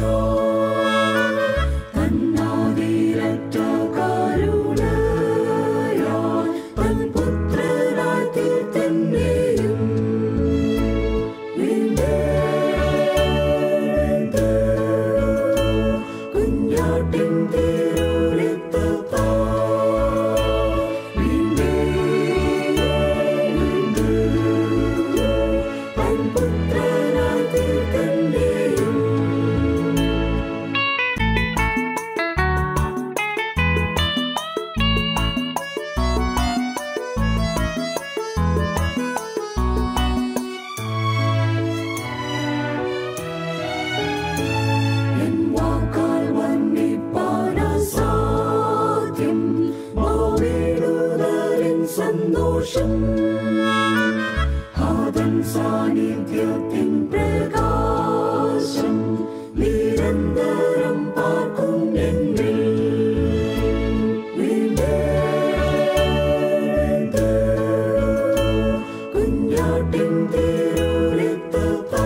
തന്നാതിരറ്റ കരുണയാൽ തൻ പുത്രനായി തീർത്തന്നെയും വീണ്ടെടുത്ത് കുഞ്ഞാട്ടിൻ തിരുളിത്തത്താ വീണ്ടെടുത്ത് തൻ പുത്രനായി തീർത്തന്നെയും എൻ വാക്കാൽ വർണ്ണിപ്പാനസാധ്യം മാവേടുതലിൻ സന്തോഷം ഹാതൻ സാന്നിധ്യത്തിൻ പ്രകാശം നിരന്തരം പാർക്കും എന്നിൽ വീണ്ടെടുത്ത് കുഞ്ഞാട്ടിൻ തിരുളിത്തത്താ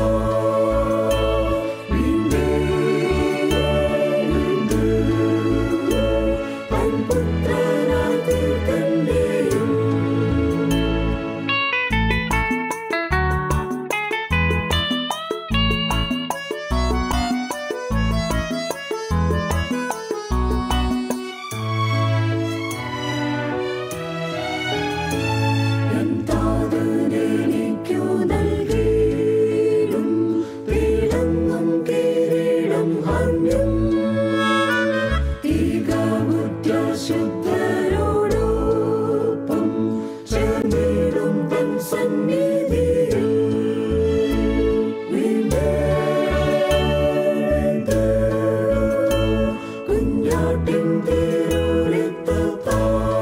എന്താതിനെനിക്കു നൽകിയിടും തിളങ്ങും കിരീടം ഹന്യം തികവുറ്റ ശുദ്ധരോടൊപ്പം ചേർന്നിടും തൻ സന്നിധിയിൽ വീണ്ടെടുത്ത് കുഞ്ഞാട്ടിൻ തിരുളിത്തത്താ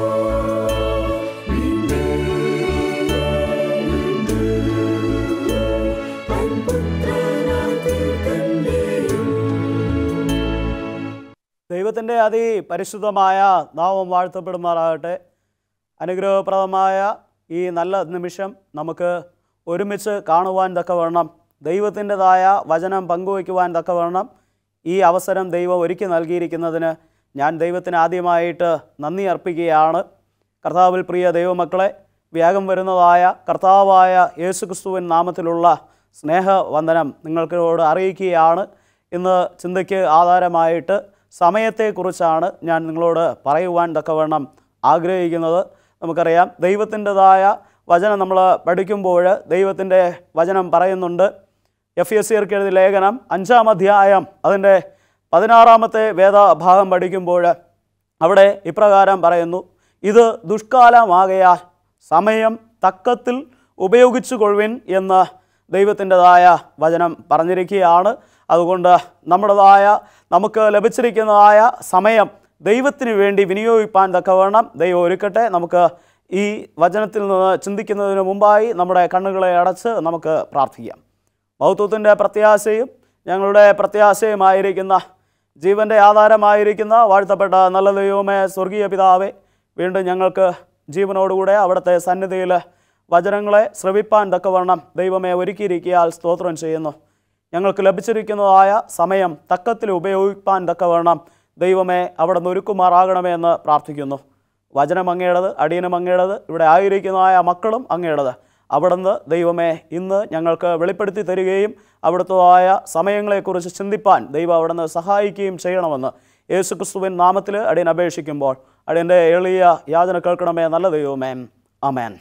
ദൈവത്തിൻ്റെ അതിപരിശുദ്ധമായ നാമം വാഴ്ത്തപ്പെടുമാറാകട്ടെ അനുഗ്രഹപ്രദമായ ഈ നല്ല നിമിഷം നമുക്ക് ഒരുമിച്ച് കാണുവാൻ തക്കവണ്ണം ദൈവത്തിൻ്റെതായ വചനം പങ്കുവയ്ക്കുവാൻ തക്കവണ്ണം ഈ അവസരം ദൈവം ഒരുക്കി നൽകിയിരിക്കുന്നതിന് ഞാൻ ദൈവത്തിന് ആദ്യമായിട്ട് നന്ദി അർപ്പിക്കുകയാണ് കർത്താവിൽ പ്രിയ ദൈവമക്കളെ വേഗം വരുന്നതായ കർത്താവായ യേശുക്രിസ്തുവിൻ നാമത്തിലുള്ള സ്നേഹവന്ദനം നിങ്ങൾക്കോട് അറിയിക്കുകയാണ് ഇന്ന് ചിന്തയ്ക്ക് ആധാരമായിട്ട് സമയത്തെക്കുറിച്ചാണ് ഞാൻ നിങ്ങളോട് പറയുവാൻ തക്കവണ്ണം ആഗ്രഹിക്കുന്നത് നമുക്കറിയാം ദൈവത്തിൻ്റെതായ വചനം നമ്മൾ പഠിക്കുമ്പോൾ ദൈവത്തിൻ്റെ വചനം പറയുന്നുണ്ട് എഫ് എസ് സിയർക്ക് എഴുതിയ ലേഖനം അഞ്ചാം അധ്യായം അതിൻ്റെ പതിനാറാമത്തെ വേദഭാഗം പഠിക്കുമ്പോൾ അവിടെ ഇപ്രകാരം പറയുന്നു ഇത് ദുഷ്കാലമാകയാൽ സമയം തക്കത്തിൽ ഉപയോഗിച്ചു കൊള്ളുവിൻ എന്ന് ദൈവത്തിൻ്റെതായ വചനം പറഞ്ഞിരിക്കുകയാണ് അതുകൊണ്ട് നമ്മുടേതായ നമുക്ക് ലഭിച്ചിരിക്കുന്നതായ സമയം ദൈവത്തിന് വേണ്ടി വിനിയോഗിപ്പാൻ തക്കവണ്ണം ദൈവം ഒരുക്കട്ടെ നമുക്ക് ഈ വചനത്തിൽ നിന്ന് ചിന്തിക്കുന്നതിന് മുമ്പായി നമ്മുടെ കണ്ണുകളെ അടച്ച് നമുക്ക് പ്രാർത്ഥിക്കാം ബൗദ്ധത്തിൻ്റെ പ്രത്യാശയും ഞങ്ങളുടെ പ്രത്യാശയുമായിരിക്കുന്ന ജീവൻ്റെ ആധാരമായിരിക്കുന്ന വാഴ്ത്തപ്പെട്ട നല്ല ദൈവമേ സ്വർഗീയ പിതാവേ വീണ്ടും ഞങ്ങൾക്ക് ജീവനോടുകൂടെ അവിടുത്തെ സന്നിധിയിൽ വചനങ്ങളെ ശ്രവിപ്പാൻ തക്കവണ്ണം ദൈവമേ ഒരുക്കിയിരിക്കിയാൽ സ്തോത്രം ചെയ്യുന്നു ഞങ്ങൾക്ക് ലഭിച്ചിരിക്കുന്നതായ സമയം തക്കത്തിൽ ഉപയോഗിപ്പാൻ തക്കവണ്ണം ദൈവമേ അവിടെ നിന്ന് ഒരുക്കുമാറാകണമേ എന്ന് പ്രാർത്ഥിക്കുന്നു വചനം അങ്ങേടത് അടിയനും അങ്ങേടത് ഇവിടെ ആയിരിക്കുന്നതായ മക്കളും അങ്ങേടത് അവിടുന്ന് ദൈവമേ ഇന്ന് ഞങ്ങൾക്ക് വെളിപ്പെടുത്തി തരികയും അവിടുത്തതായ സമയങ്ങളെക്കുറിച്ച് ചിന്തിപ്പാൻ ദൈവം അവിടുന്ന് സഹായിക്കുകയും ചെയ്യണമെന്ന് യേശുക്രിസ്തുവിൻ നാമത്തിൽ അടിയൻ അപേക്ഷിക്കുമ്പോൾ അടിയൻ്റെ എളിയ യാചന കേൾക്കണമേ നല്ല ദൈവമേ അമേൻ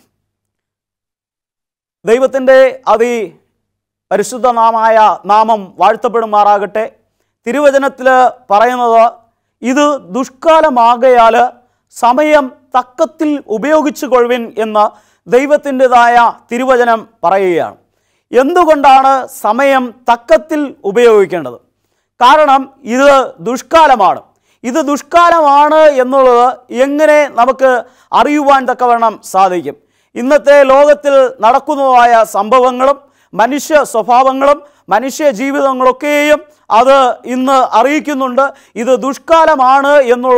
ദൈവത്തിൻ്റെ അതി പരിശുദ്ധനാമായ നാമം വാഴ്ത്തപ്പെടുമാറാകട്ടെ തിരുവചനത്തിൽ പറയുന്നത് ഇത് ദുഷ്കാലമാകയാൽ സമയം തക്കത്തിൽ ഉപയോഗിച്ചു കൊള്ളുവിൻ എന്ന് ദൈവത്തിൻ്റെതായ തിരുവചനം പറയുകയാണ് എന്തുകൊണ്ടാണ് സമയം തക്കത്തിൽ ഉപയോഗിക്കേണ്ടത് കാരണം ഇത് ദുഷ്കാലമാണ് ഇത് ദുഷ്കാലമാണ് എന്നുള്ളത് എങ്ങനെ നമുക്ക് അറിയുവാൻ തക്കവണ്ണം സാധിക്കും ഇന്നത്തെ ലോകത്തിൽ നടക്കുന്നതായ സംഭവങ്ങളും മനുഷ്യ സ്വഭാവങ്ങളും മനുഷ്യ ജീവിതങ്ങളൊക്കെയും അത് ഇന്ന് അറിയിക്കുന്നുണ്ട് ഇത് ദുഷ്കാലമാണ് എന്നുള്ളത്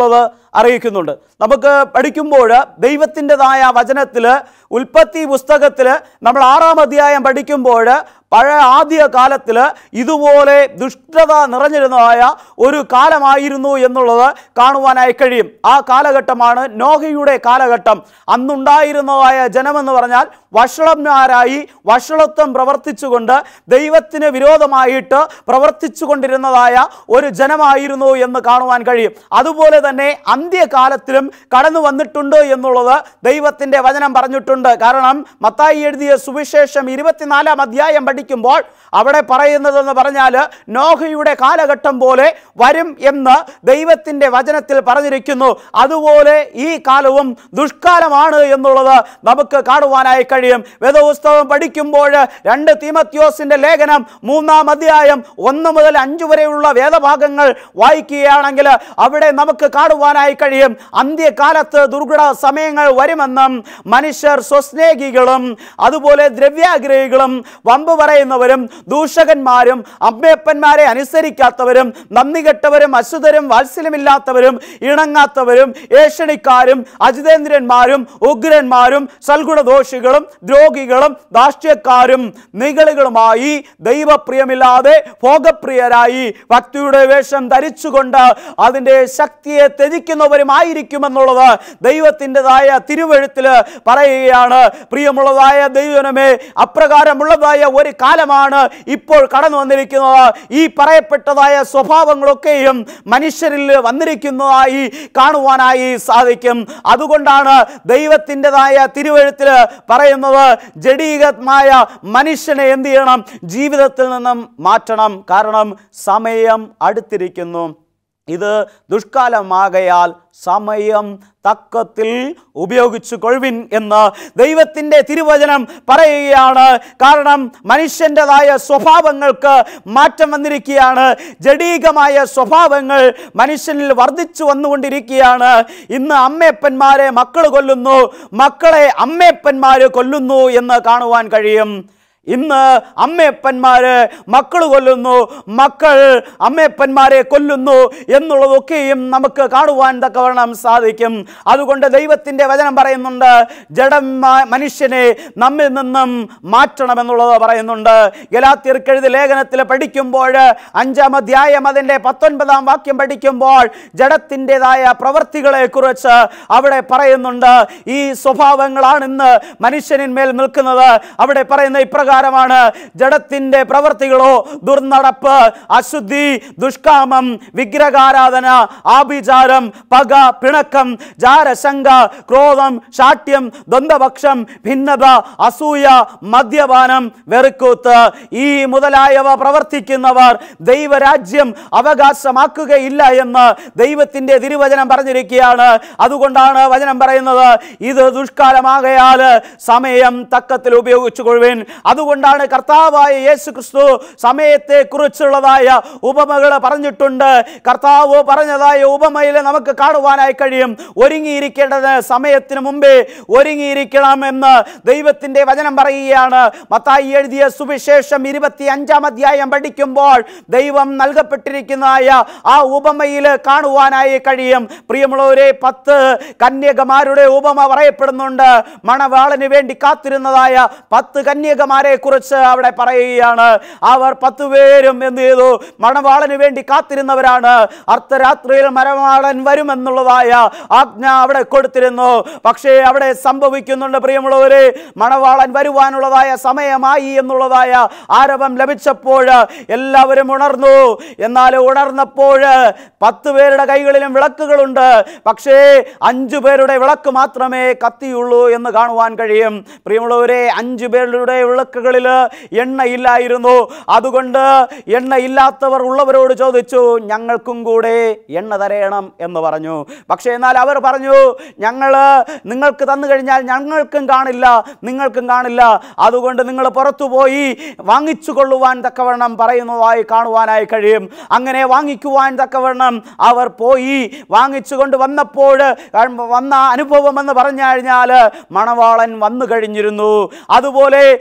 അറിയിക്കുന്നുണ്ട് നമുക്ക് പഠിക്കുമ്പോൾ ദൈവത്തിൻ്റെതായ വചനത്തിൽ ഉൽപ്പത്തി പുസ്തകത്തിൽ നമ്മൾ ആറാം അധ്യായം പഠിക്കുമ്പോൾ പഴയ ആദ്യ കാലത്തിൽ ഇതുപോലെ ദുഷ്ടത നിറഞ്ഞിരുന്നതായ ഒരു കാലമായിരുന്നു എന്നുള്ളത് കാണുവാനായി കഴിയും ആ കാലഘട്ടമാണ് നോഹയുടെ കാലഘട്ടം അന്നുണ്ടായിരുന്നതായ ജനമെന്ന് പറഞ്ഞാൽ വഷളന്മാരായി വഷളത്വം പ്രവർത്തിച്ചുകൊണ്ട് ദൈവത്തിന് വിരോധമായിട്ട് പ്രവർത്തിച്ചു കൊണ്ടിരുന്നതായ ഒരു ജനമായിരുന്നു എന്ന് കാണുവാൻ കഴിയും അതുപോലെ തന്നെ അന്ത്യകാലത്തിലും കടന്നു വന്നിട്ടുണ്ട് എന്നുള്ളത് ദൈവത്തിൻ്റെ വചനം പറഞ്ഞിട്ടുണ്ട് കാരണം മത്തായി എഴുതിയ സുവിശേഷം ഇരുപത്തിനാലാം അധ്യായം പഠിക്കുമ്പോൾ അവിടെ പറയുന്നതെന്ന് പറഞ്ഞാൽ നോഹയുടെ കാലഘട്ടം പോലെ വരും എന്ന് ദൈവത്തിൻ്റെ വചനത്തിൽ പറഞ്ഞിരിക്കുന്നു അതുപോലെ ഈ കാലവും ദുഷ്കാലമാണ് എന്നുള്ളത് നമുക്ക് കാണുവാനായി കഴിയും വേദപുസ്തകം പഠിക്കുമ്പോൾ രണ്ട് തീമത്യോസിന്റെ ലേഖനം മൂന്നാം അധ്യായം ഒന്ന് മുതൽ അഞ്ച് വരെയുള്ള വേദഭാഗങ്ങൾ വായിക്കുകയാണെങ്കിൽ അവിടെ നമുക്ക് കാണുവാനായി കഴിയും അന്ത്യകാലത്ത് ദുർഘട സമയങ്ങൾ വരുമെന്നും മനുഷ്യർ സ്വസ്നേഹികളും അതുപോലെ ദ്രവ്യാഗ്രഹികളും വമ്പ് പറയുന്നവരും ദൂഷകന്മാരും അമ്മയപ്പന്മാരെ അനുസരിക്കാത്തവരും നന്ദി കെട്ടവരും അശുദ്ധരും വാത്സല്യമില്ലാത്തവരും ഇണങ്ങാത്തവരും ഏഷണിക്കാരും അജിതേന്ദ്രന്മാരും ഉഗ്രന്മാരും സൽഗുണദോഷികളും ദ്രോഹികളും ധാർഷ്ട്യക്കാരും നിഗളികളുമായി ദൈവപ്രിയമില്ലാതെ ഭോഗപ്രിയരായി ഭക്തിയുടെ വേഷം ധരിച്ചുകൊണ്ട് അതിൻ്റെ ശക്തിയെ ത്യജിക്കുന്നവരുമായിരിക്കുമെന്നുള്ളത് ദൈവത്തിൻ്റെതായ തിരുവഴുത്തിൽ പറയുകയാണ് പ്രിയമുള്ളതായ ദൈവനമേ അപ്രകാരമുള്ളതായ ഒരു കാലമാണ് ഇപ്പോൾ കടന്നു വന്നിരിക്കുന്നത് ഈ പറയപ്പെട്ടതായ സ്വഭാവങ്ങളൊക്കെയും മനുഷ്യരിൽ വന്നിരിക്കുന്നതായി കാണുവാനായി സാധിക്കും അതുകൊണ്ടാണ് ദൈവത്തിൻ്റെതായ തിരുവഴുത്തിൽ പറയുന്നത് ജഡീകമായ മനുഷ്യനെ എന്ത് ചെയ്യണം ജീവിതത്തിൽ നിന്നും മാറ്റണം കാരണം സമയം അടുത്തിരിക്കുന്നു ഇത് ദുഷ്കാലമാകയാൽ സമയം തക്കത്തിൽ ഉപയോഗിച്ചു കൊഴുവിൻ എന്ന് ദൈവത്തിൻ്റെ തിരുവചനം പറയുകയാണ് കാരണം മനുഷ്യൻ്റെതായ സ്വഭാവങ്ങൾക്ക് മാറ്റം വന്നിരിക്കുകയാണ് ജഡീകമായ സ്വഭാവങ്ങൾ മനുഷ്യനിൽ വർദ്ധിച്ചു വന്നുകൊണ്ടിരിക്കുകയാണ് ഇന്ന് അമ്മയപ്പന്മാരെ മക്കൾ കൊല്ലുന്നു മക്കളെ അമ്മയപ്പന്മാർ കൊല്ലുന്നു എന്ന് കാണുവാൻ കഴിയും ഇന്ന് അമ്മയപ്പന്മാര് മക്കൾ കൊല്ലുന്നു മക്കൾ അമ്മയപ്പന്മാരെ കൊല്ലുന്നു എന്നുള്ളതൊക്കെയും നമുക്ക് കാണുവാൻ തക്കവണ്ണം സാധിക്കും അതുകൊണ്ട് ദൈവത്തിൻ്റെ വചനം പറയുന്നുണ്ട് ജഡം മ- മനുഷ്യനെ നമ്മിൽ നിന്നും മാറ്റണമെന്നുള്ളത് പറയുന്നുണ്ട് ഗലാത്തിർക്കെഴുതി ലേഖനത്തിൽ പഠിക്കുമ്പോൾ അഞ്ചാം അധ്യായം അതിൻ്റെ പത്തൊൻപതാം വാക്യം പഠിക്കുമ്പോൾ ജഡത്തിൻ്റെതായ പ്രവർത്തികളെ കുറിച്ച് അവിടെ പറയുന്നുണ്ട് ഈ സ്വഭാവങ്ങളാണ് ഇന്ന് മനുഷ്യനിന്മേൽ നിൽക്കുന്നത് അവിടെ പറയുന്ന ഇപ്രകാരമാണ് ജഡത്തിൻ്റെ പ്രവർത്തികളോ ദുർനടപ്പ് അശുദ്ധി ദുഷ്കാമം വിഗ്രഹാരാധന ആഭിചാരം പക പിണക്കം ജാരശങ്ക ക്രോധം ശാഠ്യം ദ്വന്ദ്വപക്ഷം ഭിന്നത അസൂയ മദ്യപാനം വെറുക്കൂത്ത് ഈ മുതലായവ പ്രവർത്തിക്കുന്നവർ ദൈവരാജ്യം അവകാശമാക്കുകയില്ല എന്ന് ദൈവത്തിൻ്റെ തിരുവചനം പറഞ്ഞിരിക്കുകയാണ് അതുകൊണ്ടാണ് വചനം പറയുന്നത് ഇത് ദുഷ്കാലമാകയാൽ സമയം തക്കത്തിൽ ഉപയോഗിച്ചു കൊള്ളുവിൻ അതുകൊണ്ടാണ് കർത്താവായ യേശു ക്രിസ്തു സമയത്തെ കുറിച്ചുള്ളതായ ഉപമകൾ പറഞ്ഞിട്ടുണ്ട് കർത്താവ് പറഞ്ഞതായ ഉപമയിൽ നമുക്ക് കാണുവാനായി കഴിയും ഒരുങ്ങിയിരിക്കേണ്ടത് സമയത്തിന് മുമ്പേ ഒരുങ്ങിയിരിക്കണം എന്ന് ദൈവത്തിൻ്റെ വചനം പറയുകയാണ് മത്തായി എഴുതിയ സുവിശേഷം ഇരുപത്തി അഞ്ചാം അധ്യായം പഠിക്കുമ്പോൾ ദൈവം നൽകപ്പെട്ടിരിക്കുന്നതായ ആ ഉപമയിൽ കാണുവാനായി കഴിയും പ്രിയമുള്ളവരെ പത്ത് കന്യകമാരുടെ ഉപമ പറയപ്പെടുന്നുണ്ട് മണവാളന് വേണ്ടി കാത്തിരുന്നതായ പത്ത് കന്യകമാരെ കുറിച്ച് അവിടെ പറയുകയാണ് അവർ പത്ത് പേരും എന്ത് ചെയ്തു മണവാളന് വേണ്ടി കാത്തിരുന്നവരാണ് അർദ്ധരാത്രിയിൽ മണവാളൻ വരുമെന്നുള്ളതായ ആജ്ഞ അവിടെ കൊടുത്തിരുന്നു പക്ഷേ അവിടെ സംഭവിക്കുന്നുണ്ട് പ്രിയമുള്ളവരെ മണവാളൻ വരുവാനുള്ളതായ സമയമായി എന്നുള്ളതായ ആരവം ലഭിച്ചപ്പോൾ എല്ലാവരും ഉണർന്നു എന്നാൽ ഉണർന്നപ്പോൾ പത്ത് പേരുടെ കൈകളിലും വിളക്കുകളുണ്ട് പക്ഷേ അഞ്ചു പേരുടെ വിളക്ക് മാത്രമേ കത്തിയുള്ളൂ എന്ന് കാണുവാൻ കഴിയും പ്രിയമുള്ളവരെ അഞ്ചു പേരുടെ വിളക്കുകളിൽ എണ്ണയില്ലായിരുന്നു അതുകൊണ്ട് എണ്ണയില്ലാത്തവർ ഉള്ളവരോട് ചോദിച്ചു ഞങ്ങൾക്കും കൂടെ എണ്ണ തരയണം എന്ന് പറഞ്ഞു പക്ഷേ എന്നാൽ അവർ പറഞ്ഞു ഞങ്ങൾ നിങ്ങൾക്ക് തന്നു കഴിഞ്ഞാൽ ഞങ്ങൾക്കും കാണില്ല നിങ്ങൾക്കും കാണില്ല അതുകൊണ്ട് നിങ്ങൾ പുറത്തു പോയി വാങ്ങിച്ചു കൊള്ളുവാൻ തക്കവണ്ണം പറയുന്നതായി കാണുവാനായി കഴിയും അങ്ങനെ വാങ്ങിക്കുവാൻ തക്കവണ്ണം അവർ പോയി വാങ്ങിച്ചു കൊണ്ട് വന്നപ്പോൾ വന്ന അനുഭവം എന്ന് പറഞ്ഞു കഴിഞ്ഞാൽ മണവാളൻ വന്നു കഴിഞ്ഞിരുന്നു അതുപോലെ ദൈവത്തിന്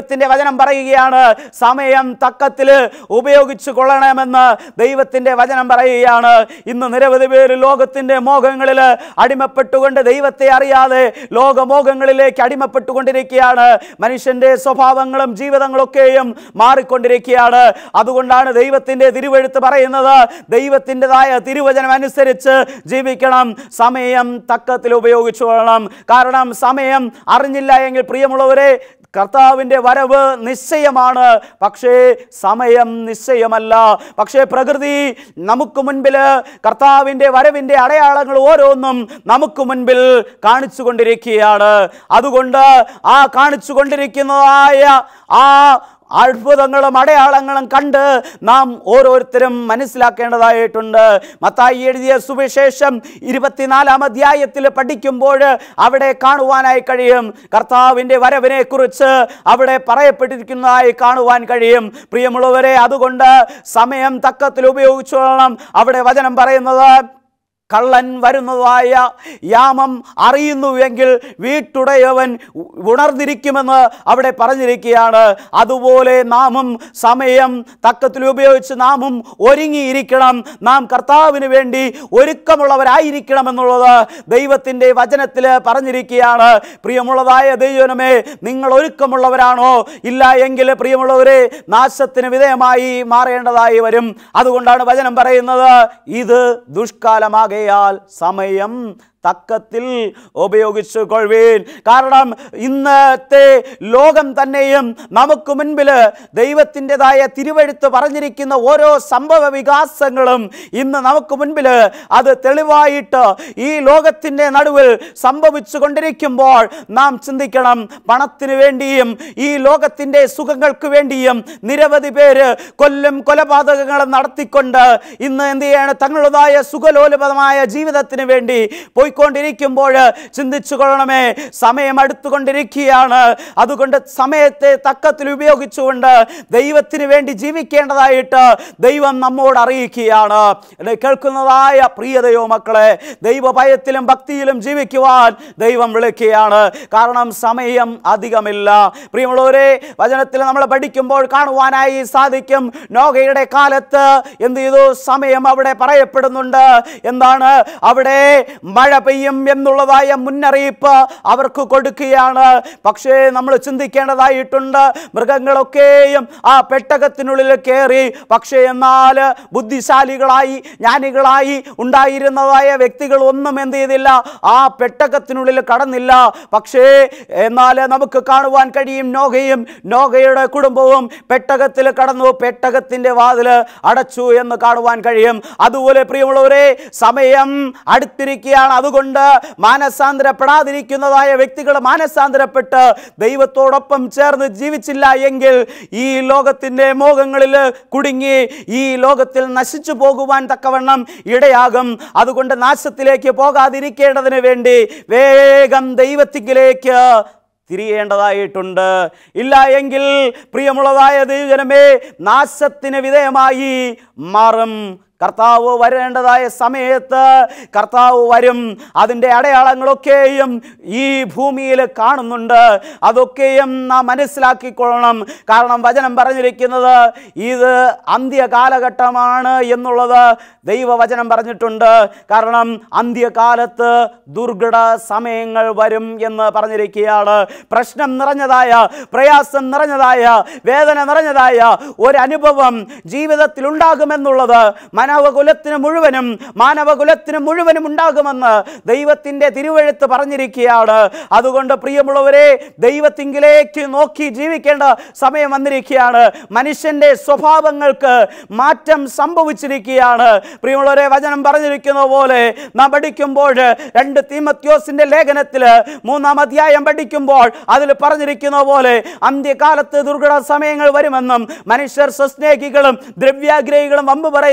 ദൈവത്തിന്റെ വചനം പറയുകയാണ് സമയം തക്കത്തിൽ ഉപയോഗിച്ചു കൊള്ളണമെന്ന് ദൈവത്തിന്റെ വചനം പറയുകയാണ് ഇന്ന് നിരവധി പേര് ലോകത്തിന്റെ മോഹങ്ങളിൽ അടിമപ്പെട്ടുകൊണ്ട് ദൈവത്തെ അറിയാതെ ലോകമോഹങ്ങളിലേക്ക് അടിമപ്പെട്ടുകൊണ്ടിരിക്കുകയാണ് മനുഷ്യന്റെ സ്വഭാവങ്ങളും ജീവിതങ്ങളൊക്കെയും മാറിക്കൊണ്ടിരിക്കുകയാണ് അതുകൊണ്ടാണ് ദൈവത്തിന്റെ തിരുവെഴുത്ത് പറയുന്നത് ദൈവത്തിൻ്റെതായ തിരുവചനം അനുസരിച്ച് ജീവിക്കണം സമയം തക്കത്തിൽ ഉപയോഗിച്ചു കൊള്ളണം കാരണം സമയം അറിഞ്ഞില്ല എങ്കിൽ പ്രിയമുള്ളവരെ കർത്താവിൻ്റെ വരവ് നിശ്ചയമാണ് പക്ഷേ സമയം നിശ്ചയമല്ല പക്ഷേ പ്രകൃതി നമുക്ക് മുൻപിൽ കർത്താവിൻ്റെ വരവിൻ്റെ അടയാളങ്ങൾ ഓരോന്നും നമുക്ക് മുൻപിൽ കാണിച്ചു കൊണ്ടിരിക്കുകയാണ് അതുകൊണ്ട് ആ കാണിച്ചു കൊണ്ടിരിക്കുന്നതായ ആ അത്ഭുതങ്ങളും അടയാളങ്ങളും കണ്ട് നാം ഓരോരുത്തരും മനസ്സിലാക്കേണ്ടതായിട്ടുണ്ട് മത്തായി എഴുതിയ സുവിശേഷം ഇരുപത്തിനാലാം അധ്യായത്തിൽ പഠിക്കുമ്പോൾ അവിടെ കാണുവാനായി കഴിയും കർത്താവിൻ്റെ വരവിനെ കുറിച്ച് അവിടെ പറയപ്പെട്ടിരിക്കുന്നതായി കാണുവാൻ കഴിയും പ്രിയമുള്ളവരെ അതുകൊണ്ട് സമയം തക്കത്തിൽ ഉപയോഗിച്ചോളണം അവിടെ വചനം പറയുന്നത് കള്ളൻ വരുന്നതായ യാമം അറിയുന്നുവെങ്കിൽ വീട്ടുടയവൻ ഉണർന്നിരിക്കുമെന്ന് അവിടെ പറഞ്ഞിരിക്കുകയാണ് അതുപോലെ നാമും സമയം തക്കത്തിൽ ഉപയോഗിച്ച് നാമും ഒരുങ്ങിയിരിക്കണം നാം കർത്താവിന് വേണ്ടി ഒരുക്കമുള്ളവരായിരിക്കണം എന്നുള്ളത് ദൈവത്തിൻ്റെ വചനത്തിൽ പറഞ്ഞിരിക്കുകയാണ് പ്രിയമുള്ളതായ ദൈവനമേ നിങ്ങൾ ഒരുക്കമുള്ളവരാണോ ഇല്ല എങ്കിൽ പ്രിയമുള്ളവരെ നാശത്തിന് വിധേയമായി മാറേണ്ടതായി വരും അതുകൊണ്ടാണ് വചനം പറയുന്നത് ഇത് ദുഷ്കാലമാകയാൽ സമയം തക്കത്തിൽ ഉപയോഗിച്ചു കൊള്ളുവീൻ കാരണം ഇന്നത്തെ ലോകം തന്നെയും നമുക്ക് മുൻപിൽ ദൈവത്തിൻ്റെതായ തിരുവഴുത്ത് പറഞ്ഞിരിക്കുന്ന ഓരോ സംഭവ വികാസങ്ങളും ഇന്ന് നമുക്ക് മുൻപിൽ അത് തെളിവായിട്ട് ഈ ലോകത്തിൻ്റെ നടുവിൽ സംഭവിച്ചു കൊണ്ടിരിക്കുമ്പോൾ നാം ചിന്തിക്കണം പണത്തിന് വേണ്ടിയും ഈ ലോകത്തിൻ്റെ സുഖങ്ങൾക്ക് വേണ്ടിയും നിരവധി പേര് കൊല്ലും കൊലപാതകങ്ങളും നടത്തിക്കൊണ്ട് ഇന്ന് എന്ത് ചെയ്യാണ് തങ്ങളുടേതായ സുഖലോലുപമായ ജീവിതത്തിന് വേണ്ടി പോയിക്കൊണ്ടിരിക്കുമ്പോൾ ചിന്തിച്ചു കൊള്ളണമേ സമയം അടുത്തുകൊണ്ടിരിക്കുകയാണ് അതുകൊണ്ട് സമയത്തെ തക്കത്തിൽ ഉപയോഗിച്ചുകൊണ്ട് ദൈവത്തിന് വേണ്ടി ജീവിക്കേണ്ടതായിട്ട് ദൈവം നമ്മോട് അറിയിക്കുകയാണ് എന്നെ കേൾക്കുന്നതായ പ്രിയതയോ മക്കളെ ദൈവഭയത്തിലും ഭക്തിയിലും ജീവിക്കുവാൻ ദൈവം വിളിക്കുകയാണ് കാരണം സമയം അധികമില്ല പ്രിയമുള്ളവരെ വചനത്തിൽ നമ്മൾ പഠിക്കുമ്പോൾ കാണുവാനായി സാധിക്കും നോഗയുടെ കാലത്ത് എന്ത് ചെയ്തു സമയം അവിടെ പറയപ്പെടുന്നുണ്ട് എന്താണ് അവിടെ മഴ പെയ്യും എന്നുള്ളതായ മുന്നറിയിപ്പ് അവർക്ക് കൊടുക്കുകയാണ് പക്ഷേ നമ്മൾ ചിന്തിക്കേണ്ടതായിട്ടുണ്ട് മൃഗങ്ങളൊക്കെയും ആ പെട്ടകത്തിനുള്ളിൽ കയറി പക്ഷേ എന്നാൽ ബുദ്ധിശാലികളായി ജ്ഞാനികളായി ഉണ്ടായിരുന്നതായ വ്യക്തികൾ ഒന്നും എന്ത് ചെയ്തില്ല ആ പെട്ടകത്തിനുള്ളിൽ കടന്നില്ല പക്ഷേ എന്നാൽ നമുക്ക് കാണുവാൻ കഴിയും നോഗയും നോഗയുടെ കുടുംബവും പെട്ടകത്തിൽ കടന്നു പെട്ടകത്തിന്റെ വാതിൽ അടച്ചു എന്ന് കാണുവാൻ കഴിയും അതുപോലെ പ്രിയമുള്ളവരെ സമയം അടുത്തിരിക്കുകയാണ് അതുകൊണ്ട് മാനസാന്തരപ്പെടാതിരിക്കുന്നതായ വ്യക്തികൾ മാനസാന്തരപ്പെട്ട് ദൈവത്തോടൊപ്പം ചേർന്ന് ജീവിച്ചില്ല എങ്കിൽ ഈ ലോകത്തിൻ്റെ മോഹങ്ങളിൽ കുടുങ്ങി ഈ ലോകത്തിൽ നശിച്ചു പോകുവാൻ തക്കവണ്ണം ഇടയാകും അതുകൊണ്ട് നാശത്തിലേക്ക് പോകാതിരിക്കേണ്ടതിന് വേണ്ടി വേഗം ദൈവത്തിങ്കിലേക്ക് തിരിയേണ്ടതായിട്ടുണ്ട് ഇല്ല എങ്കിൽ പ്രിയമുള്ളതായ ദൈവജനമേ നാശത്തിന് വിധേയമായി മാറും കർത്താവ് വരേണ്ടതായ സമയത്ത് കർത്താവ് വരും അതിൻ്റെ അടയാളങ്ങളൊക്കെയും ഈ ഭൂമിയിൽ കാണുന്നുണ്ട് അതൊക്കെയും നാം മനസ്സിലാക്കിക്കൊള്ളണം കാരണം വചനം പറഞ്ഞിരിക്കുന്നത് ഇത് അന്ത്യകാലഘട്ടമാണ് എന്നുള്ളത് ദൈവവചനം പറഞ്ഞിട്ടുണ്ട് കാരണം അന്ത്യകാലത്ത് ദുർഘട സമയങ്ങൾ വരും എന്ന് പറഞ്ഞിരിക്കുകയാണ് പ്രശ്നം നിറഞ്ഞതായ പ്രയാസം നിറഞ്ഞതായ വേദന നിറഞ്ഞതായ ഒരനുഭവം ജീവിതത്തിൽ ഉണ്ടാകുമെന്നുള്ളത് മാനവകുലത്തിന് മുഴുവനും മാനവകുലത്തിന് മുഴുവനും ഉണ്ടാകുമെന്ന് ദൈവത്തിൻ്റെ തിരുവഴുത്ത് പറഞ്ഞിരിക്കുകയാണ് അതുകൊണ്ട് പ്രിയമുള്ളവരെ ദൈവത്തിങ്കിലേക്ക് നോക്കി ജീവിക്കേണ്ട സമയം വന്നിരിക്കുകയാണ് മനുഷ്യൻ്റെ സ്വഭാവങ്ങൾക്ക് മാറ്റം സംഭവിച്ചിരിക്കുകയാണ് പ്രിയമുള്ളവരെ വചനം പറഞ്ഞിരിക്കുന്ന പോലെ നാം പഠിക്കുമ്പോൾ രണ്ട് തീമത്യോസിന്റെ ലേഖനത്തിൽ മൂന്നാം അധ്യായം പഠിക്കുമ്പോൾ അതിൽ പറഞ്ഞിരിക്കുന്ന പോലെ അന്ത്യകാലത്ത് ദുർഘട സമയങ്ങൾ വരുമെന്നും മനുഷ്യർ സ്വസ്നേഹികളും ദ്രവ്യാഗ്രഹികളും വമ്പ് പറയുന്നവരും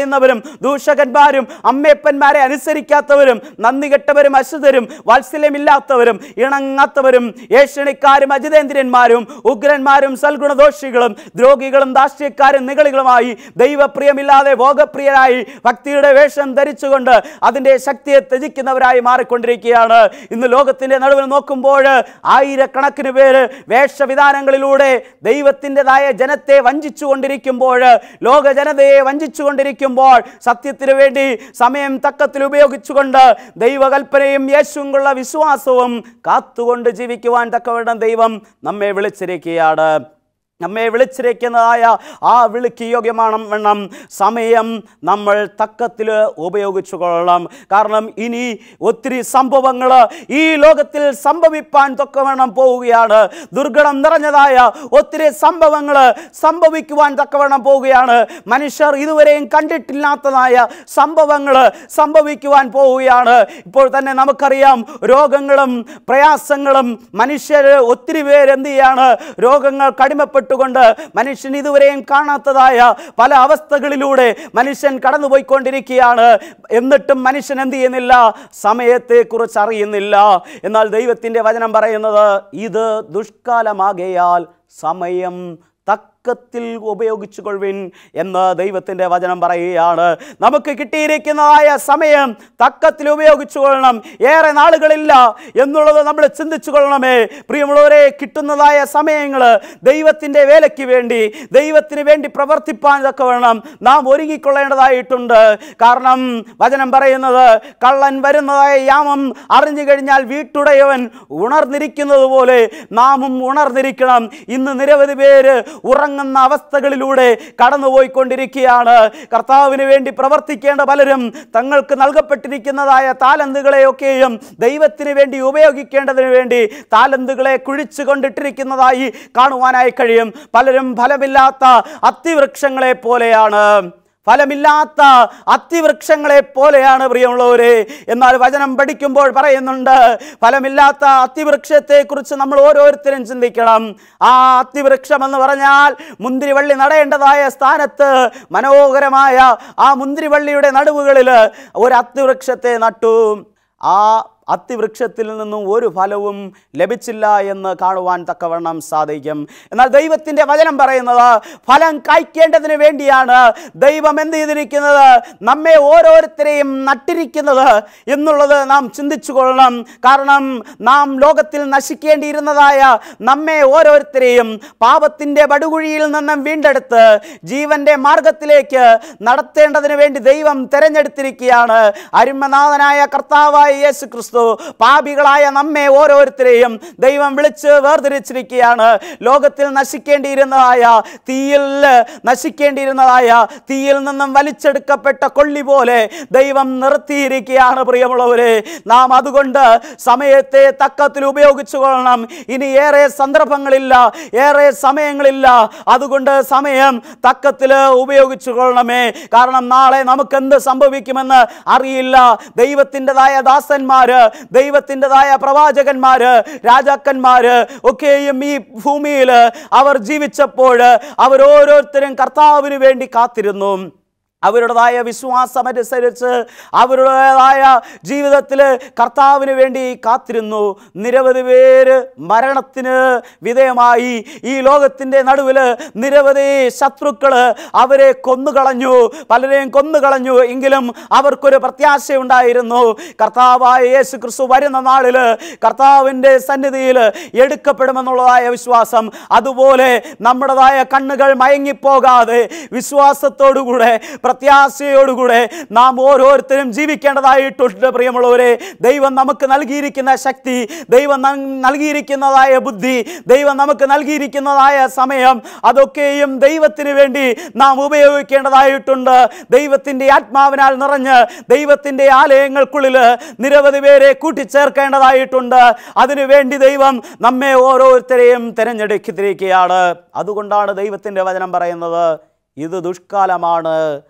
ദൂഷകന്മാരും അമ്മയപ്പന്മാരെ അനുസരിക്കാത്തവരും നന്ദി കെട്ടവരും അശുദ്ധരും വാത്സല്യമില്ലാത്തവരും ഇണങ്ങാത്തവരും ഏഷണിക്കാരും അജിതേന്ദ്രന്മാരും ഉഗ്രന്മാരും സൽഗുണദോഷികളും ദ്രോഹികളും ദാഷ്ട്യക്കാരും നികളികളുമായി ദൈവപ്രിയമില്ലാതെ ഭോഗപ്രിയരായി ഭക്തിയുടെ വേഷം ധരിച്ചുകൊണ്ട് അതിൻ്റെ ശക്തിയെ ത്യജിക്കുന്നവരായി മാറിക്കൊണ്ടിരിക്കുകയാണ് ഇന്ന് ലോകത്തിൻ്റെ നടുവിൽ നോക്കുമ്പോൾ ആയിരക്കണക്കിന് പേര് വേഷവിധാനങ്ങളിലൂടെ ദൈവത്തിൻ്റെതായ ജനത്തെ വഞ്ചിച്ചു കൊണ്ടിരിക്കുമ്പോൾ ലോക ജനതയെ വഞ്ചിച്ചു കൊണ്ടിരിക്കുമ്പോൾ സത്യത്തിന് വേണ്ടി സമയം തക്കത്തിൽ ഉപയോഗിച്ചുകൊണ്ട് ദൈവകൽപ്പനയും യേശുവുള്ള വിശ്വാസവും കാത്തുകൊണ്ട് ജീവിക്കുവാൻ തക്കവണ്ണം ദൈവം നമ്മെ വിളിച്ചിരിക്കുകയാണ് നമ്മെ വിളിച്ചിരിക്കുന്നതായ ആ വിളിക്ക് യോഗ്യമാണ് വേണം സമയം നമ്മൾ തക്കത്തിൽ ഉപയോഗിച്ചു കൊള്ളണം കാരണം ഇനി ഒത്തിരി സംഭവങ്ങൾ ഈ ലോകത്തിൽ സംഭവിപ്പാൻ തക്കവണ്ണം പോവുകയാണ് ദുർഘടം നിറഞ്ഞതായ ഒത്തിരി സംഭവങ്ങൾ സംഭവിക്കുവാൻ തക്കവണ്ണം പോവുകയാണ് മനുഷ്യർ ഇതുവരെയും കണ്ടിട്ടില്ലാത്തതായ സംഭവങ്ങൾ സംഭവിക്കുവാൻ പോവുകയാണ് ഇപ്പോൾ തന്നെ നമുക്കറിയാം രോഗങ്ങളും പ്രയാസങ്ങളും മനുഷ്യർ ഒത്തിരി പേര് എന്ത് ചെയ്യാണ് രോഗങ്ങൾ കടിമപ്പെട്ടുകൊണ്ട് മനുഷ്യൻ ഇതുവരെയും കാണാത്തതായ പല അവസ്ഥകളിലൂടെ മനുഷ്യൻ കടന്നുപോയിക്കൊണ്ടിരിക്കുകയാണ് എന്നിട്ടും മനുഷ്യൻ എന്ത് ചെയ്യുന്നില്ല സമയത്തെക്കുറിച്ച് അറിയുന്നില്ല എന്നാൽ ദൈവത്തിൻ്റെ വചനം പറയുന്നത് ഇത് ദുഷ്കാലമാകയാൽ സമയം തക്കത്തിൽ ഉപയോഗിച്ചു കൊള്ളുവിൻ എന്ന് ദൈവത്തിൻ്റെ വചനം പറയുകയാണ് നമുക്ക് കിട്ടിയിരിക്കുന്നതായ സമയം തക്കത്തിൽ ഉപയോഗിച്ചു കൊള്ളണം ഏറെ നാളുകളില്ല എന്നുള്ളത് നമ്മൾ ചിന്തിച്ചു കൊള്ളണമേ പ്രിയമുള്ളവരെ കിട്ടുന്നതായ സമയങ്ങൾ ദൈവത്തിൻ്റെ വേലയ്ക്ക് വേണ്ടി ദൈവത്തിന് വേണ്ടി പ്രവർത്തിപ്പാൻ ഇതൊക്കെ വേണം നാം ഒരുങ്ങിക്കൊള്ളേണ്ടതായിട്ടുണ്ട് കാരണം വചനം പറയുന്നത് കള്ളൻ വരുന്നതായ യാമം അറിഞ്ഞു കഴിഞ്ഞാൽ വീട്ടുടയവൻ ഉണർന്നിരിക്കുന്നത് പോലെ നാമും ഉണർന്നിരിക്കണം ഇന്ന് നിരവധി പേര് ഉറങ്ങുന്ന അവസ്ഥകളിലൂടെ കടന്നുപോയിക്കൊണ്ടിരിക്കുകയാണ് കർത്താവിന് വേണ്ടി പ്രവർത്തിക്കേണ്ട പലരും തങ്ങൾക്ക് നൽകപ്പെട്ടിരിക്കുന്നതായ താലന്തുകളെയൊക്കെയും ദൈവത്തിന് വേണ്ടി ഉപയോഗിക്കേണ്ടതിന് വേണ്ടി താലന്തുകളെ കുഴിച്ചു കൊണ്ടിട്ടിരിക്കുന്നതായി കാണുവാനായി കഴിയും പലരും ഫലമില്ലാത്ത അത്തിവൃക്ഷങ്ങളെ പോലെയാണ് ഫലമില്ലാത്ത അത്തിവൃക്ഷങ്ങളെ പോലെയാണ് പ്രിയമുള്ളവരെ എന്നാൽ വചനം പഠിക്കുമ്പോൾ പറയുന്നുണ്ട് ഫലമില്ലാത്ത അത്തിവൃക്ഷത്തെക്കുറിച്ച് നമ്മൾ ഓരോരുത്തരും ചിന്തിക്കണം ആ അത്തിവൃക്ഷം എന്ന് പറഞ്ഞാൽ മുന്തിരിവള്ളി നടേണ്ടതായ സ്ഥാനത്ത് മനോഹരമായ ആ മുന്തിരിവള്ളിയുടെ നടുവുകളിൽ ഒരു അത്തിവൃക്ഷത്തെ നട്ടു ആ അത്തിവൃക്ഷത്തിൽ നിന്നും ഒരു ഫലവും ലഭിച്ചില്ല എന്ന് കാണുവാൻ തക്കവണ്ണം സാധിക്കും എന്നാൽ ദൈവത്തിൻ്റെ വചനം പറയുന്നത് ഫലം കായ്ക്കേണ്ടതിന് വേണ്ടിയാണ് ദൈവം എന്ത് ചെയ്തിരിക്കുന്നത് നമ്മെ ഓരോരുത്തരെയും നട്ടിരിക്കുന്നത് എന്നുള്ളത് നാം ചിന്തിച്ചു കൊള്ളണം കാരണം നാം ലോകത്തിൽ നശിക്കേണ്ടിയിരുന്നതായ നമ്മെ ഓരോരുത്തരെയും പാപത്തിൻ്റെ പടുകുഴിയിൽ നിന്നും വീണ്ടെടുത്ത് ജീവന്റെ മാർഗത്തിലേക്ക് നടത്തേണ്ടതിന് വേണ്ടി ദൈവം തിരഞ്ഞെടുത്തിരിക്കുകയാണ് അരുമനാഥനായ കർത്താവായ യേശു ക്രിസ്തു പാപികളായ നമ്മെ ഓരോരുത്തരെയും ദൈവം വിളിച്ച് വേർതിരിച്ചിരിക്കുകയാണ് ലോകത്തിൽ നശിക്കേണ്ടിയിരുന്നതായ തീയിൽ നശിക്കേണ്ടിയിരുന്നതായ തീയിൽ നിന്നും വലിച്ചെടുക്കപ്പെട്ട കൊള്ളി പോലെ ദൈവം നിർത്തിയിരിക്കുകയാണ് പ്രിയമുള്ളവരെ നാം അതുകൊണ്ട് സമയത്തെ തക്കത്തിൽ ഉപയോഗിച്ചു കൊള്ളണം ഇനി ഏറെ സന്ദർഭങ്ങളില്ല ഏറെ സമയങ്ങളില്ല അതുകൊണ്ട് സമയം തക്കത്തിൽ ഉപയോഗിച്ചു കൊള്ളണമേ കാരണം നാളെ നമുക്ക് എന്ത് സംഭവിക്കുമെന്ന് അറിയില്ല ദൈവത്തിൻ്റെതായ ദാസന്മാര് ദൈവത്തിൻ്റെതായ പ്രവാചകന്മാര് രാജാക്കന്മാര് ഒക്കെയും ഈ ഭൂമിയിൽ അവർ ജീവിച്ചപ്പോൾ അവരോരോരുത്തരും കർത്താവിന് വേണ്ടി കാത്തിരുന്നു അവരുടേതായ വിശ്വാസമനുസരിച്ച് അവരുടേതായ ജീവിതത്തിൽ കർത്താവിന് വേണ്ടി കാത്തിരുന്നു നിരവധി പേര് മരണത്തിന് വിധേയമായി ഈ ലോകത്തിൻ്റെ നടുവിൽ നിരവധി ശത്രുക്കൾ അവരെ കൊന്നുകളഞ്ഞു പലരെയും കൊന്നുകളഞ്ഞു എങ്കിലും അവർക്കൊരു പ്രത്യാശയുണ്ടായിരുന്നു കർത്താവായ യേശു ക്രിസ്തു വരുന്ന നാളിൽ കർത്താവിൻ്റെ സന്നിധിയിൽ എടുക്കപ്പെടുമെന്നുള്ളതായ വിശ്വാസം അതുപോലെ നമ്മുടേതായ കണ്ണുകൾ മയങ്ങിപ്പോകാതെ വിശ്വാസത്തോടുകൂടെ പ്രത്യാശയോടുകൂടെ നാം ഓരോരുത്തരും ജീവിക്കേണ്ടതായിട്ടുണ്ട് പ്രിയമുള്ളവരെ ദൈവം നമുക്ക് നൽകിയിരിക്കുന്ന ശക്തി ദൈവം നം- നൽകിയിരിക്കുന്നതായ ബുദ്ധി ദൈവം നമുക്ക് നൽകിയിരിക്കുന്നതായ സമയം അതൊക്കെയും ദൈവത്തിന് വേണ്ടി നാം ഉപയോഗിക്കേണ്ടതായിട്ടുണ്ട് ദൈവത്തിൻ്റെ ആത്മാവിനാൽ നിറഞ്ഞ് ദൈവത്തിൻ്റെ ആലയങ്ങൾക്കുള്ളിൽ നിരവധി പേരെ കൂട്ടിച്ചേർക്കേണ്ടതായിട്ടുണ്ട് അതിനുവേണ്ടി ദൈവം നമ്മെ ഓരോരുത്തരെയും തിരഞ്ഞെടുത്തിരിക്കുകയാണ് അതുകൊണ്ടാണ് ദൈവത്തിൻ്റെ വചനം പറയുന്നത് ഇത് ദുഷ്കാലമാണ്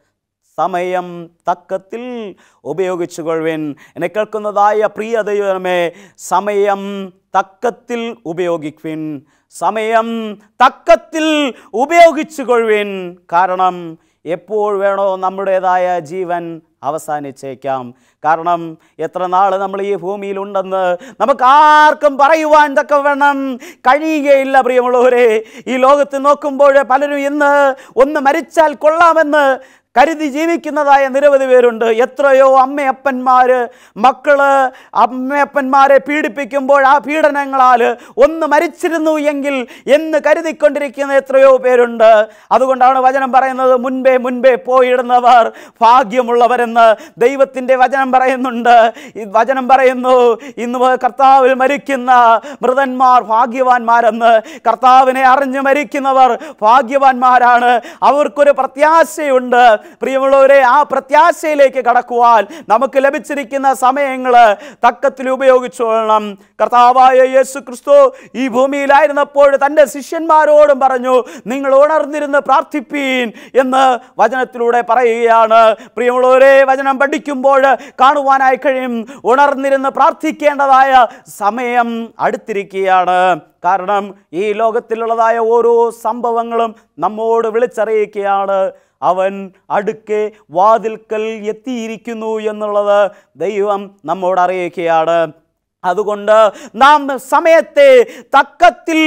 സമയം തക്കത്തിൽ ഉപയോഗിച്ചു കൊള്ളുവിൻ എന്നെ കേൾക്കുന്നതായ പ്രിയ ദൈവമേ സമയം തക്കത്തിൽ ഉപയോഗിക്കുവിൻ സമയം തക്കത്തിൽ ഉപയോഗിച്ചു കൊള്ളുവിൻ കാരണം എപ്പോൾ വേണോ നമ്മുടേതായ ജീവൻ അവസാനിച്ചേക്കാം കാരണം എത്ര നാൾ നമ്മൾ ഈ ഭൂമിയിലുണ്ടെന്ന് നമുക്ക് ആർക്കും പറയുവാൻ തക്ക വേണം കഴിയുകയില്ല പ്രിയമുള്ളവരെ ഈ ലോകത്ത് നോക്കുമ്പോൾ പലരും ഇന്ന് ഒന്ന് മരിച്ചാൽ കൊള്ളാമെന്ന് കരുതി ജീവിക്കുന്നതായ നിരവധി പേരുണ്ട് എത്രയോ അമ്മയപ്പന്മാര് മക്കള് അമ്മയപ്പന്മാരെ പീഡിപ്പിക്കുമ്പോൾ ആ പീഡനങ്ങളാൽ ഒന്ന് മരിച്ചിരുന്നു എങ്കിൽ എന്ന് കരുതിക്കൊണ്ടിരിക്കുന്ന എത്രയോ പേരുണ്ട് അതുകൊണ്ടാണ് വചനം പറയുന്നത് മുൻപേ മുൻപേ പോയിടുന്നവർ ഭാഗ്യമുള്ളവരെന്ന് ദൈവത്തിൻ്റെ വചനം പറയുന്നുണ്ട് ഈ വചനം പറയുന്നു ഇന്ന് കർത്താവിൽ മരിക്കുന്ന മൃതന്മാർ ഭാഗ്യവാന്മാരെന്ന് കർത്താവിനെ അറിഞ്ഞു മരിക്കുന്നവർ ഭാഗ്യവാന്മാരാണ് അവർക്കൊരു പ്രത്യാശയുണ്ട് പ്രിയമുള്ളവരെ ആ പ്രത്യാശയിലേക്ക് കടക്കുവാൻ നമുക്ക് ലഭിച്ചിരിക്കുന്ന സമയങ്ങൾ തക്കത്തിൽ ഉപയോഗിച്ചോളണം കർത്താവായ യേശു ക്രിസ്തു ഈ ഭൂമിയിലായിരുന്നപ്പോൾ തൻ്റെ ശിഷ്യന്മാരോടും പറഞ്ഞു നിങ്ങൾ ഉണർന്നിരുന്ന് പ്രാർത്ഥിപ്പീൻ എന്ന് വചനത്തിലൂടെ പറയുകയാണ് പ്രിയമുള്ളവരെ വചനം പഠിക്കുമ്പോൾ കാണുവാനായി കഴിയും ഉണർന്നിരുന്ന് പ്രാർത്ഥിക്കേണ്ടതായ സമയം അടുത്തിരിക്കുകയാണ് കാരണം ഈ ലോകത്തിലുള്ളതായ ഓരോ സംഭവങ്ങളും നമ്മോട് വിളിച്ചറിയിക്കുകയാണ് അവൻ അടുക്കെ വാതിൽക്കൽ എത്തിയിരിക്കുന്നു എന്നുള്ളത് ദൈവം നമ്മോട് അറിയിക്കുകയാണ് അതുകൊണ്ട് നാം സമയത്തെ തക്കത്തിൽ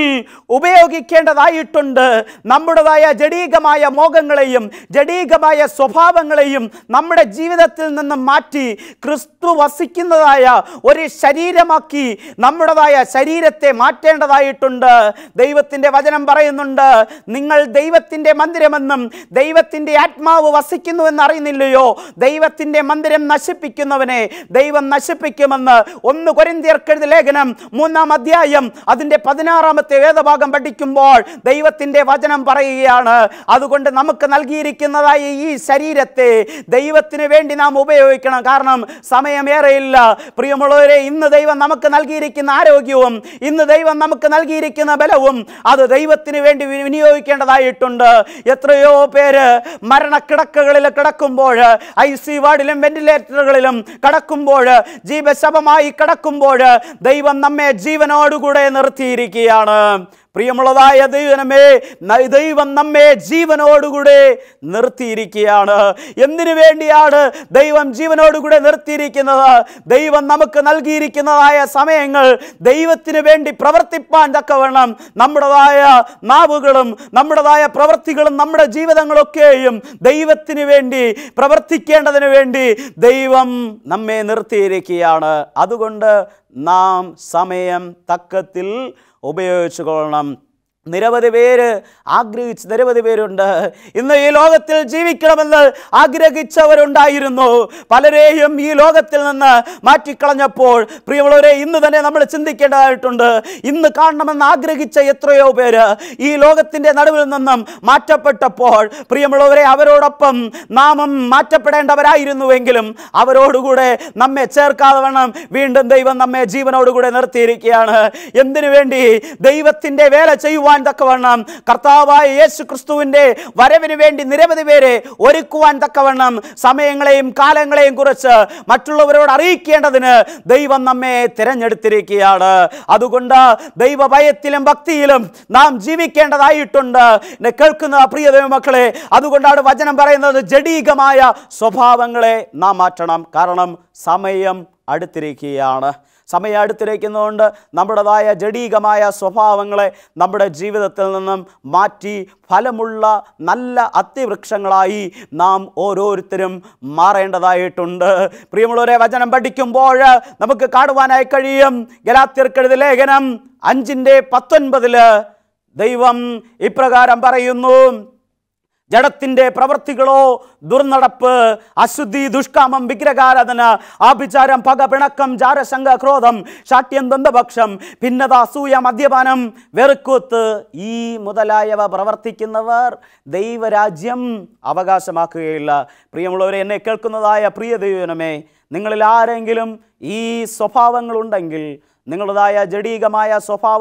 ഉപയോഗിക്കേണ്ടതായിട്ടുണ്ട് നമ്മുടേതായ ജഡീകമായ മോഹങ്ങളെയും ജഡീകമായ സ്വഭാവങ്ങളെയും നമ്മുടെ ജീവിതത്തിൽ നിന്ന് മാറ്റി ക്രിസ്തു വസിക്കുന്നതായ ഒരു ശരീരമാക്കി നമ്മുടേതായ ശരീരത്തെ മാറ്റേണ്ടതായിട്ടുണ്ട് ദൈവത്തിൻ്റെ വചനം പറയുന്നുണ്ട് നിങ്ങൾ ദൈവത്തിൻ്റെ മന്ദിരമെന്നും ദൈവത്തിൻ്റെ ആത്മാവ് വസിക്കുന്നുവെന്ന് അറിയുന്നില്ലയോ ദൈവത്തിൻ്റെ മന്ദിരം നശിപ്പിക്കുന്നവനെ ദൈവം നശിപ്പിക്കുമെന്ന് ഒന്ന് കൊരിന്തിയർക്കെഴുതി ലേഖനം മൂന്നാം അധ്യായം അതിൻ്റെ പതിനാറാമത്തെ വേദഭാഗം പഠിക്കുമ്പോൾ ദൈവത്തിൻ്റെ വചനം പറയുകയാണ് അതുകൊണ്ട് നമുക്ക് നൽകിയിരിക്കുന്നതായ ഈ ശരീരത്തെ ദൈവത്തിന് വേണ്ടി നാം ഉപയോഗിക്കണം കാരണം സമയമേറെയില്ല പ്രിയമുള്ളവരെ ഇന്ന് ദൈവം നമുക്ക് നൽകിയിരിക്കുന്ന ആരോഗ്യവും ഇന്ന് ദൈവം നമുക്ക് നൽകിയിരിക്കുന്ന ബലവും അത് ദൈവത്തിന് വേണ്ടി വി- വിനിയോഗിക്കേണ്ടതായിട്ടുണ്ട് എത്രയോ പേര് മരണക്കിടക്കകളിൽ കിടക്കുമ്പോൾ ഐ സി വാർഡിലും വെന്റിലേറ്ററുകളിലും കിടക്കുമ്പോൾ ജീവശവമായി കിടക്കുമ്പോൾ ദൈവം നമ്മെ ജീവനോടുകൂടെ നിർത്തിയിരിക്കുകയാണ് പ്രിയമുള്ളതായ ദൈവനമേ ന- ദൈവം നമ്മെ ജീവനോടുകൂടെ നിർത്തിയിരിക്കുകയാണ് എന്തിനു വേണ്ടിയാണ് ദൈവം ജീവനോടുകൂടെ നിർത്തിയിരിക്കുന്നത് ദൈവം നമുക്ക് നൽകിയിരിക്കുന്നതായ സമയങ്ങൾ ദൈവത്തിന് വേണ്ടി പ്രവർത്തിപ്പാൻ തക്കവണ്ണം നമ്മുടേതായ നാവുകളും നമ്മുടേതായ പ്രവൃത്തികളും നമ്മുടെ ജീവിതങ്ങളൊക്കെയും ദൈവത്തിന് വേണ്ടി പ്രവർത്തിക്കേണ്ടതിന് വേണ്ടി ദൈവം നമ്മെ നിർത്തിയിരിക്കുകയാണ് അതുകൊണ്ട് നാം സമയം തക്കത്തിൽ ഉപയോഗിച്ചു കൊള്ളണം നിരവധി പേര് ആഗ്രഹിച്ച് നിരവധി പേരുണ്ട് ഇന്ന് ഈ ലോകത്തിൽ ജീവിക്കണമെന്ന് ആഗ്രഹിച്ചവരുണ്ടായിരുന്നു പലരെയും ഈ ലോകത്തിൽ നിന്ന് മാറ്റിക്കളഞ്ഞപ്പോൾ പ്രിയമുള്ളവരെ ഇന്ന് തന്നെ നമ്മൾ ചിന്തിക്കേണ്ടതായിട്ടുണ്ട് ഇന്ന് കാണണമെന്ന് ആഗ്രഹിച്ച എത്രയോ പേര് ഈ ലോകത്തിൻ്റെ നടുവിൽ നിന്നും മാറ്റപ്പെട്ടപ്പോൾ പ്രിയമുള്ളവരെ അവരോടൊപ്പം നാമം മാറ്റപ്പെടേണ്ടവരായിരുന്നുവെങ്കിലും അവരോടുകൂടെ നമ്മെ ചേർക്കാതെ വേണം വീണ്ടും ദൈവം നമ്മെ ജീവനോടുകൂടെ നിർത്തിയിരിക്കുകയാണ് എന്തിനു വേണ്ടി ദൈവത്തിൻ്റെ വേല ചെയ്യുവാൻ തക്കവണ്ണം കർത്താവായ യേശു ക്രിസ്തുവിൻ്റെ വരവിന് വേണ്ടി നിരവധി പേരെ ഒരുക്കുവാൻ തക്കവണ്ണം സമയങ്ങളെയും കാലങ്ങളെയും കുറിച്ച് മറ്റുള്ളവരോട് അറിയിക്കേണ്ടതിന് ദൈവം നമ്മെ തിരഞ്ഞെടുത്തിരിക്കുകയാണ് അതുകൊണ്ട് ദൈവഭയത്തിലും ഭക്തിയിലും നാം ജീവിക്കേണ്ടതായിട്ടുണ്ട് എന്നെ കേൾക്കുന്ന പ്രിയ ദൈവമക്കളെ അതുകൊണ്ടാണ് വചനം പറയുന്നത് ജഡീകമായ സ്വഭാവങ്ങളെ നാം മാറ്റണം കാരണം സമയം അടുത്തിരിക്കുകയാണ് സമയം അടുത്തിരിക്കുന്നതുകൊണ്ട് നമ്മുടേതായ ജഡീകമായ സ്വഭാവങ്ങളെ നമ്മുടെ ജീവിതത്തിൽ നിന്നും മാറ്റി ഫലമുള്ള നല്ല അത്തിവൃക്ഷങ്ങളായി നാം ഓരോരുത്തരും മാറേണ്ടതായിട്ടുണ്ട് പ്രിയമുള്ളവരെ വചനം പഠിക്കുമ്പോൾ നമുക്ക് കാണുവാനായി കഴിയും ഗലാത്യർക്കെഴുതി ലേഖനം അഞ്ചിൻ്റെ പത്തൊൻപതില് ദൈവം ഇപ്രകാരം പറയുന്നു ജഡത്തിന്റെ പ്രവൃത്തികളോ ദുർനടപ്പ് അശുദ്ധി ദുഷ്കാമം വിഗ്രഹാരാധന ആഭിചാരം പക പിണക്കം ജാരശങ്ക ക്രോധം ശാഠ്യം ദ്വന്ദ്പക്ഷം ഭിന്നത അസൂയ മദ്യപാനം വെറുക്കൂത്ത് ഈ മുതലായവ പ്രവർത്തിക്കുന്നവർ ദൈവരാജ്യം അവകാശമാക്കുകയില്ല പ്രിയമുള്ളവരെ എന്നെ കേൾക്കുന്നതായ പ്രിയ ദൈവനമേ നിങ്ങളിൽ ആരെങ്കിലും ഈ സ്വഭാവങ്ങളുണ്ടെങ്കിൽ നിങ്ങളുടേതായ ജഡീകമായ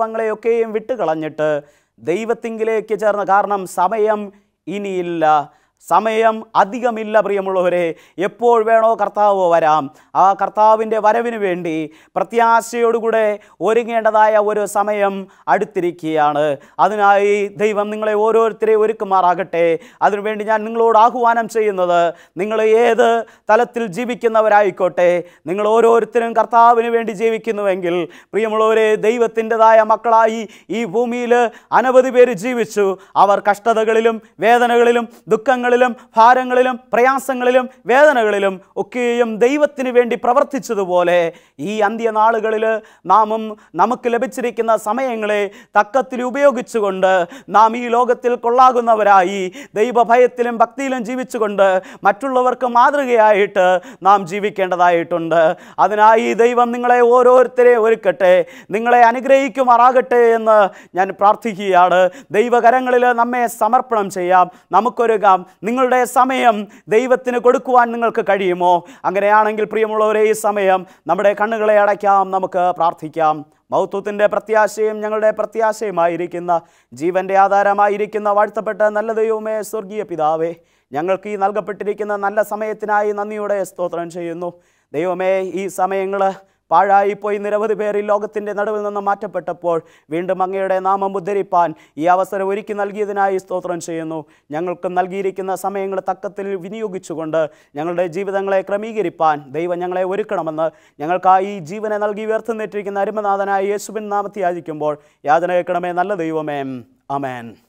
സ്വഭാവങ്ങളെയൊക്കെയും വിട്ടുകളഞ്ഞിട്ട് ദൈവത്തിങ്കിലേക്ക് ചേർന്ന് കാരണം സമയം ഇനിയില്ല സമയം അധികമില്ല പ്രിയമുള്ളവരെ എപ്പോൾ വേണോ കർത്താവ് വരാം ആ കർത്താവിൻ്റെ വരവിന് വേണ്ടി പ്രത്യാശയോടുകൂടെ ഒരുങ്ങേണ്ടതായ ഒരു സമയം അടുത്തിരിക്കുകയാണ് അതിനായി ദൈവം നിങ്ങളെ ഓരോരുത്തരെ ഒരുക്കുമാറാകട്ടെ അതിനുവേണ്ടി ഞാൻ നിങ്ങളോട് ആഹ്വാനം ചെയ്യുന്നത് നിങ്ങൾ ഏത് തലത്തിൽ ജീവിക്കുന്നവരായിക്കോട്ടെ നിങ്ങൾ ഓരോരുത്തരും കർത്താവിന് വേണ്ടി ജീവിക്കുന്നുവെങ്കിൽ പ്രിയമുള്ളവരെ ദൈവത്തിൻ്റെതായ മക്കളായി ഈ ഭൂമിയിൽ അനവധി പേര് ജീവിച്ചു അവർ കഷ്ടതകളിലും വേദനകളിലും ദുഃഖങ്ങളിലും ഭാരങ്ങളിലും പ്രയാസങ്ങളിലും വേദനകളിലും ഒക്കെയും ദൈവത്തിന് വേണ്ടി പ്രവർത്തിച്ചതുപോലെ ഈ അന്ത്യനാളുകളിൽ നാമും നമുക്ക് ലഭിച്ചിരിക്കുന്ന സമയങ്ങളെ തക്കത്തിൽ ഉപയോഗിച്ചുകൊണ്ട് നാം ഈ ലോകത്തിൽ കൊള്ളാകുന്നവരായി ദൈവഭയത്തിലും ഭക്തിയിലും ജീവിച്ചുകൊണ്ട് മറ്റുള്ളവർക്ക് മാതൃകയായിട്ട് നാം ജീവിക്കേണ്ടതായിട്ടുണ്ട് അതിനായി ദൈവം നിങ്ങളെ ഓരോരുത്തരെ ഒരുക്കട്ടെ നിങ്ങളെ അനുഗ്രഹിക്കുമാറാകട്ടെ എന്ന് ഞാൻ പ്രാർത്ഥിക്കുകയാണ് ദൈവകരങ്ങളിൽ നമ്മെ സമർപ്പണം ചെയ്യാം നമുക്കൊരുങ്ങാം നിങ്ങളുടെ സമയം ദൈവത്തിന് കൊടുക്കുവാൻ നിങ്ങൾക്ക് കഴിയുമോ അങ്ങനെയാണെങ്കിൽ പ്രിയമുള്ളവരെ ഈ സമയം നമ്മുടെ കണ്ണുകളെ അടയ്ക്കാം നമുക്ക് പ്രാർത്ഥിക്കാം മൗത്വത്തിൻ്റെ പ്രത്യാശയും ഞങ്ങളുടെ പ്രത്യാശയുമായിരിക്കുന്ന ജീവൻ്റെ ആധാരമായിരിക്കുന്ന വാഴ്ത്തപ്പെട്ട നല്ല ദൈവമേ സ്വർഗീയ പിതാവേ ഞങ്ങൾക്ക് ഈ നൽകപ്പെട്ടിരിക്കുന്ന നല്ല സമയത്തിനായി നന്ദിയോടെ സ്തോത്രം ചെയ്യുന്നു ദൈവമേ ഈ സമയങ്ങൾ പാഴായിപ്പോയി നിരവധി പേർ ഈ ലോകത്തിൻ്റെ നടുവിൽ നിന്ന് മാറ്റപ്പെട്ടപ്പോൾ വീണ്ടും അങ്ങയുടെ നാമം ഉദ്ധരിപ്പാൻ ഈ അവസരം ഒരുക്കി നൽകിയതിനായി സ്തോത്രം ചെയ്യുന്നു ഞങ്ങൾക്ക് നൽകിയിരിക്കുന്ന സമയങ്ങൾ തക്കത്തിൽ വിനിയോഗിച്ചുകൊണ്ട് ഞങ്ങളുടെ ജീവിതങ്ങളെ ക്രമീകരിപ്പാൻ ദൈവം ഞങ്ങളെ ഒരുക്കണമെന്ന് ഞങ്ങൾക്കായി ഈ ജീവനെ നൽകി ഉയർത്തുന്നിട്ടിരിക്കുന്ന അരുമനാഥനായ യേശുവിൻ നാമത്തെ യാചിക്കുമ്പോൾ യാചന കേൾക്കണമേ നല്ല ദൈവമേ അമേൻ